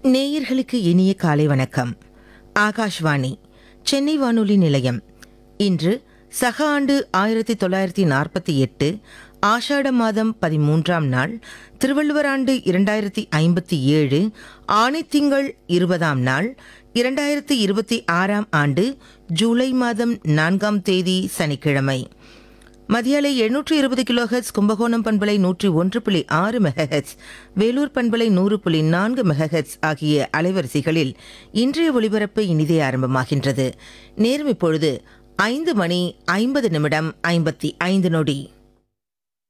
நேயர்களுக்கு இனிய காலை வணக்கம் ஆகாஷ்வாணி சென்னை வானொலி நிலையம் இன்று சக ஆண்டு ஆயிரத்தி தொள்ளாயிரத்தி நாற்பத்தி எட்டு ஆஷாட மாதம் பதிமூன்றாம் நாள் திருவள்ளுவர் ஆண்டு இரண்டாயிரத்தி ஐம்பத்தி ஏழு ஆணித்திங்கள் இருபதாம் நாள் இரண்டாயிரத்தி இருபத்தி ஆறாம் ஆண்டு ஜூலை மாதம் நான்காம் தேதி சனிக்கிழமை மதியாலை எழுநூற்று இருபது கிலோஹெட்ஸ் கும்பகோணம் பண்பலை நூற்றி ஒன்று புள்ளி ஆறு மெகஹெட்ஸ் வேலூர் பண்பலை நூறு புள்ளி நான்கு மெகஹெட்ஸ் ஆகிய அலைவரிசைகளில் இன்றைய ஒளிபரப்பு இனிதே ஆரம்பமாகின்றது நேரம் இப்பொழுது ஐந்து மணி ஐம்பது நிமிடம் ஐம்பத்தி ஐந்து நொடி